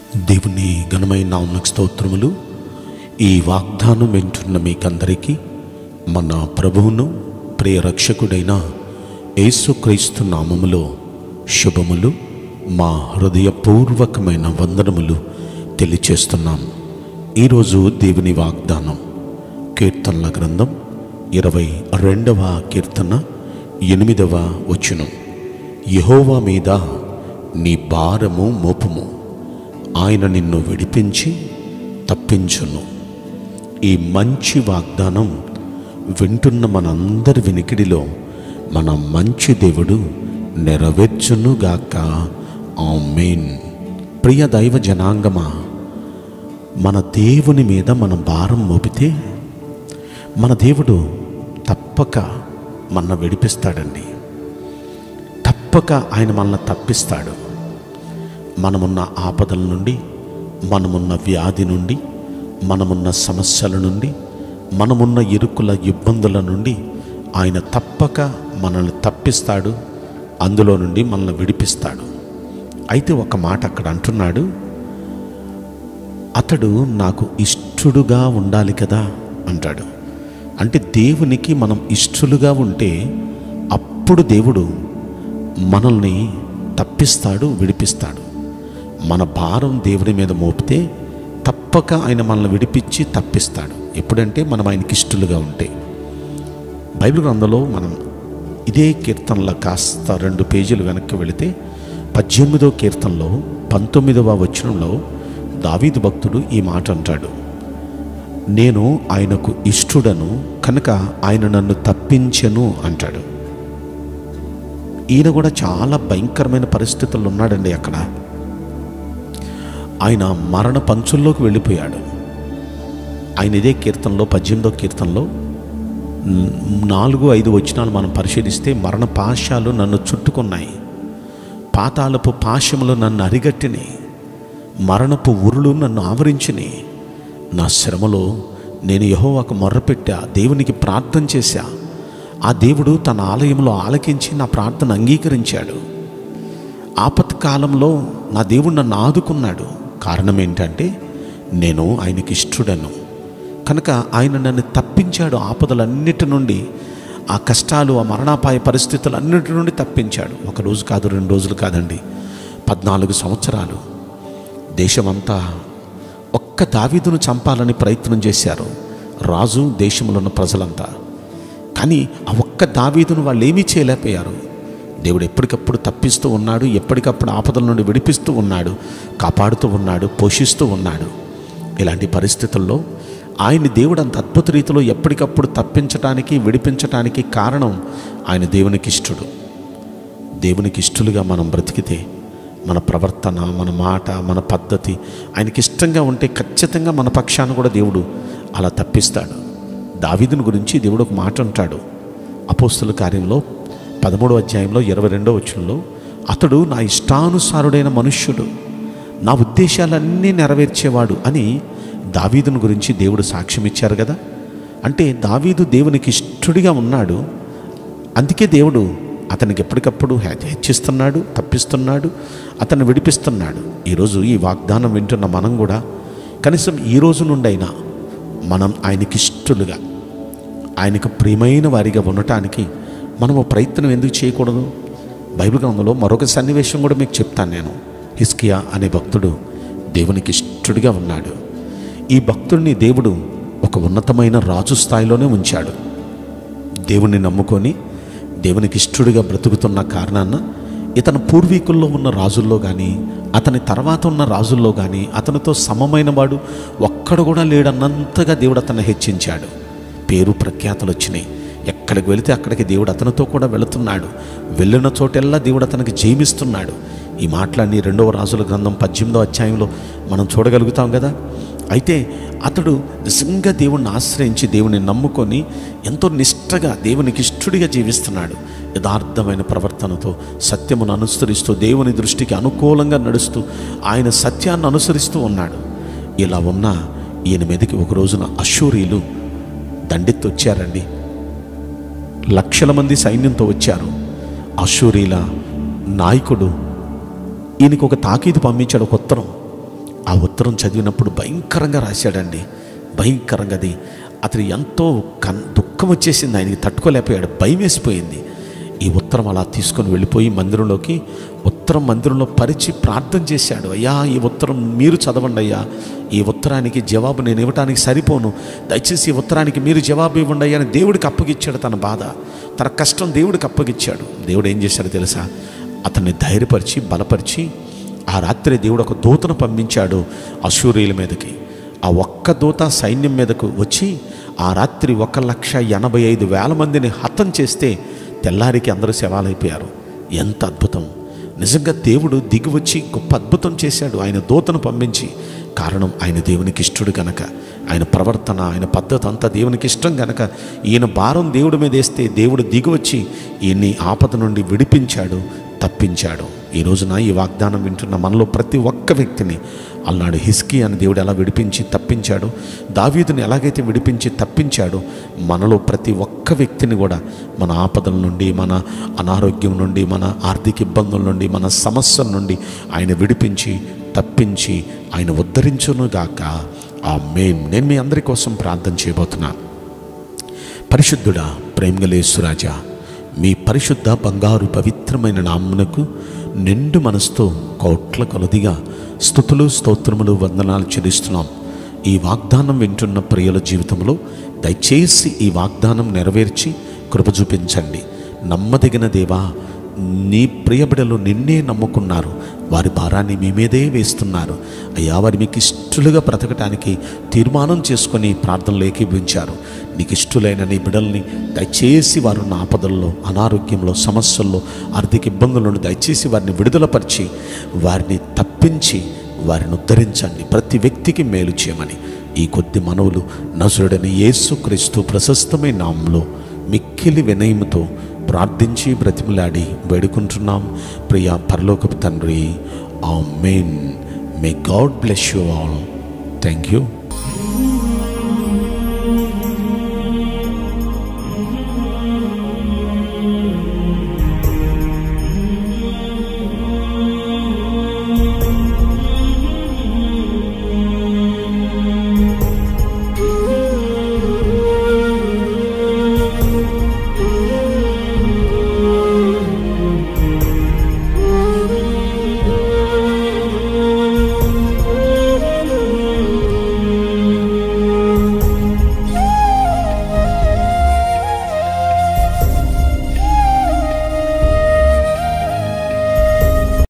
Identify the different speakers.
Speaker 1: దేవుని ఘనమైన నామకు స్తోత్రములు ఈ వాగ్దానం వింటున్న మీకందరికీ మన ప్రభువును ప్రియ రక్షకుడైన యేసుక్రీస్తు నామములో శుభములు మా హృదయపూర్వకమైన వందనములు తెలియచేస్తున్నాం ఈరోజు దేవుని వాగ్దానం కీర్తనల గ్రంథం ఇరవై రెండవ కీర్తన ఎనిమిదవ వచనం యహోవా మీద నీ భారము మోపుము ఆయన నిన్ను విడిపించి తప్పించును ఈ మంచి వాగ్దానం వింటున్న మనందరి వినికిడిలో మన మంచి దేవుడు నెరవేర్చునుగాక ఆమేన్ ప్రియ దైవ జనాంగమా మన దేవుని మీద మనం భారం మోపితే మన దేవుడు తప్పక మన విడిపిస్తాడండి తప్పక ఆయన మనల్ని తప్పిస్తాడు మనమున్న ఆపదల నుండి మనమున్న వ్యాధి నుండి మనమున్న సమస్యల నుండి మనమున్న ఇరుకుల ఇబ్బందుల నుండి ఆయన తప్పక మనల్ని తప్పిస్తాడు అందులో నుండి మనల్ని విడిపిస్తాడు అయితే ఒక మాట అక్కడ అంటున్నాడు అతడు నాకు ఇష్టడుగా ఉండాలి కదా అంటాడు అంటే దేవునికి మనం ఇష్టలుగా ఉంటే అప్పుడు దేవుడు మనల్ని తప్పిస్తాడు విడిపిస్తాడు మన భారం దేవుని మీద మోపితే తప్పక ఆయన మనల్ని విడిపించి తప్పిస్తాడు ఎప్పుడంటే మనం ఆయనకి ఇష్టలుగా ఉంటే బైబిల్ గ్రంథంలో మనం ఇదే కీర్తనలో కాస్త రెండు పేజీలు వెనక్కి వెళితే పద్దెనిమిదో కీర్తనలో పంతొమ్మిదవ వచనంలో దావీదు భక్తుడు ఈ మాట అంటాడు నేను ఆయనకు ఇష్టుడను కనుక ఆయన నన్ను తప్పించెను అంటాడు ఈయన కూడా చాలా భయంకరమైన పరిస్థితుల్లో ఉన్నాడండి అక్కడ ఆయన మరణ పంచుల్లోకి వెళ్ళిపోయాడు ఆయన ఇదే కీర్తనలో పద్దెనిమిదో కీర్తనలో న్- నాలుగు ఐదు వచనాలు మనం పరిశీలిస్తే మరణ పాశాలు నన్ను చుట్టుకున్నాయి పాతాళపు పాశములు నన్ను అరిగట్టినాయి మరణపు ఉరులు నన్ను ఆవరించినాయి నా శ్రమలో నేను యెహోవాకు మొర్రపెట్టా దేవునికి ప్రార్థన చేశా ఆ దేవుడు తన ఆలయంలో ఆలకించి నా ప్రార్థన అంగీకరించాడు ఆపత్కాలంలో నా దేవుడు నన్ను ఆదుకున్నాడు కారణం ఏంటంటే నేను ఆయనకి ఇష్టడను కనుక ఆయన నన్ను తప్పించాడు ఆపదలన్నిటి నుండి ఆ కష్టాలు ఆ మరణాపాయ పరిస్థితులు అన్నిటి నుండి తప్పించాడు ఒక రోజు కాదు రెండు రోజులు కాదండి పద్నాలుగు సంవత్సరాలు దేశమంతా ఒక్క దావీదును చంపాలని ప్రయత్నం చేశారు రాజు దేశంలో ఉన్న ప్రజలంతా కానీ ఆ ఒక్క దావీదును వాళ్ళు ఏమీ చేయలేకపోయారు దేవుడు ఎప్పటికప్పుడు తప్పిస్తూ ఉన్నాడు ఎప్పటికప్పుడు ఆపదల నుండి విడిపిస్తూ ఉన్నాడు కాపాడుతూ ఉన్నాడు పోషిస్తూ ఉన్నాడు ఇలాంటి పరిస్థితుల్లో ఆయన దేవుడు అంత అద్భుత రీతిలో ఎప్పటికప్పుడు తప్పించటానికి విడిపించటానికి కారణం ఆయన దేవునికి ఇష్టడు దేవునికి ఇష్టలుగా మనం బ్రతికితే మన ప్రవర్తన మన మాట మన పద్ధతి ఆయనకి ఇష్టంగా ఉంటే ఖచ్చితంగా మన పక్షాన కూడా దేవుడు అలా తప్పిస్తాడు దావీదుని గురించి దేవుడు ఒక మాట అంటాడు అపోస్తుల కార్యంలో పదమూడో అధ్యాయంలో ఇరవై రెండో వచనంలో అతడు నా ఇష్టానుసారుడైన మనుష్యుడు నా ఉద్దేశాలన్నీ నెరవేర్చేవాడు అని దావీదుని గురించి దేవుడు సాక్ష్యం ఇచ్చారు కదా అంటే దావీదు దేవునికి ఇష్టడిగా ఉన్నాడు అందుకే దేవుడు అతనికి ఎప్పటికప్పుడు హె- హెచ్చిస్తున్నాడు తప్పిస్తున్నాడు అతన్ని విడిపిస్తున్నాడు ఈరోజు ఈ వాగ్దానం వింటున్న మనం కూడా కనీసం ఈ రోజు నుండైనా మనం ఆయనకి ఇష్టలుగా ఆయనకు ప్రియమైన వారిగా ఉండటానికి మనము ప్రయత్నం ఎందుకు చేయకూడదు బైబిల్ గ్రంథంలో మరొక సన్నివేశం కూడా మీకు చెప్తాను నేను హిస్కియా అనే భక్తుడు దేవునికి ఇష్టడిగా ఉన్నాడు ఈ భక్తుడిని దేవుడు ఒక ఉన్నతమైన రాజు స్థాయిలోనే ఉంచాడు దేవుణ్ణి నమ్ముకొని దేవునికి ఇష్టడుగా బ్రతుకుతున్న కారణాన ఇతని పూర్వీకుల్లో ఉన్న రాజుల్లో కానీ అతని తర్వాత ఉన్న రాజుల్లో కానీ అతనితో సమమైన వాడు ఒక్కడు కూడా లేడన్నంతగా దేవుడు అతన్ని హెచ్చించాడు పేరు ప్రఖ్యాతలు వచ్చినాయి ఎక్కడికి వెళితే అక్కడికి దేవుడు అతనితో కూడా వెళుతున్నాడు వెళ్ళిన చోటెల్లా దేవుడు అతనికి జయమిస్తున్నాడు ఈ మాటలన్నీ రెండవ రాజుల గ్రంథం పద్దెనిమిదో అధ్యాయంలో మనం చూడగలుగుతాం కదా అయితే అతడు నిజంగా దేవుణ్ణి ఆశ్రయించి దేవుని నమ్ముకొని ఎంతో నిష్టగా దేవునికి ఇష్టడిగా జీవిస్తున్నాడు యథార్థమైన ప్రవర్తనతో సత్యమును అనుసరిస్తూ దేవుని దృష్టికి అనుకూలంగా నడుస్తూ ఆయన సత్యాన్ని అనుసరిస్తూ ఉన్నాడు ఇలా ఉన్న ఈయన మీదకి ఒక రోజున అశూరీలు దండెత్తి వచ్చారండి లక్షల మంది సైన్యంతో వచ్చారు అశూరీల నాయకుడు ఈయనకు ఒక తాకీదు పంపించాడు ఒక ఉత్తరం ఆ ఉత్తరం చదివినప్పుడు భయంకరంగా రాశాడండి భయంకరంగా అది అతను ఎంతో కన్ దుఃఖం వచ్చేసింది ఆయనకి తట్టుకోలేకపోయాడు భయం వేసిపోయింది ఈ ఉత్తరం అలా తీసుకొని వెళ్ళిపోయి మందిరంలోకి ఉత్తరం మందిరంలో పరిచి ప్రార్థన చేశాడు అయ్యా ఈ ఉత్తరం మీరు చదవండి అయ్యా ఈ ఉత్తరానికి జవాబు నేను ఇవ్వటానికి సరిపోను దయచేసి ఈ ఉత్తరానికి మీరు జవాబు ఇవ్వండి అయ్యా అని దేవుడికి అప్పగిచ్చాడు తన బాధ తన కష్టం దేవుడికి అప్పగిచ్చాడు దేవుడు ఏం చేశాడో తెలుసా అతన్ని ధైర్యపరిచి బలపరిచి ఆ రాత్రి దేవుడు ఒక దూతను పంపించాడు అశూరియుల మీదకి ఆ ఒక్క దూత సైన్యం మీదకు వచ్చి ఆ రాత్రి ఒక లక్ష ఎనభై ఐదు వేల మందిని హతం చేస్తే తెల్లారికి అందరూ శవాలైపోయారు ఎంత అద్భుతం నిజంగా దేవుడు దిగి వచ్చి గొప్ప అద్భుతం చేశాడు ఆయన దూతను పంపించి కారణం ఆయన దేవునికి ఇష్టడు గనక ఆయన ప్రవర్తన ఆయన పద్ధతి అంతా దేవునికి ఇష్టం గనక ఈయన భారం దేవుడి మీద వేస్తే దేవుడు దిగి వచ్చి ఈయన్ని ఆపద నుండి విడిపించాడు తప్పించాడు ఈ రోజున ఈ వాగ్దానం వింటున్న మనలో ప్రతి ఒక్క వ్యక్తిని అల్నాడు హిస్కి అని దేవుడు ఎలా విడిపించి తప్పించాడు దావీదుని ఎలాగైతే విడిపించి తప్పించాడు మనలో ప్రతి ఒక్క వ్యక్తిని కూడా మన ఆపదల నుండి మన అనారోగ్యం నుండి మన ఆర్థిక ఇబ్బందుల నుండి మన సమస్యల నుండి ఆయన విడిపించి తప్పించి ఆయన ఉద్ధరించునుగాక ఆ మేం నేను మీ అందరి కోసం ప్రార్థన చేయబోతున్నాను పరిశుద్ధుడా ప్రేమగలేశ్వరాజా మీ పరిశుద్ధ బంగారు పవిత్రమైన నామ్మునకు నిండు మనసుతో కోట్ల కొలదిగా స్థుతులు స్తోత్రములు వందనాలు చెల్లిస్తున్నాం ఈ వాగ్దానం వింటున్న ప్రియుల జీవితంలో దయచేసి ఈ వాగ్దానం నెరవేర్చి కృప చూపించండి నమ్మదగిన దేవా నీ ప్రియబిడలు నిన్నే నమ్ముకున్నారు వారి భారాన్ని మీ మీదే వేస్తున్నారు అయ్యా వారి మీకు ఇష్టలుగా బ్రతకటానికి తీర్మానం చేసుకొని ప్రార్థనలు ఏకీభవించారు నీకు ఇష్టలైన నీ బిడల్ని దయచేసి వారు ఉన్న ఆపదల్లో అనారోగ్యంలో సమస్యల్లో ఆర్థిక ఇబ్బందుల నుండి దయచేసి వారిని విడుదలపరిచి వారిని తప్పించి వారిని ఉద్ధరించండి ప్రతి వ్యక్తికి మేలు చేయమని ఈ కొద్ది మనవులు నజరుడని యేసు క్రీస్తు ప్రశస్తమైన నామంలో మిక్కిలి వినయముతో ప్రార్థించి బ్రతిమలాడి వేడుకుంటున్నాం ప్రియా పరలోకపు తండ్రి amen may God bless you all thank you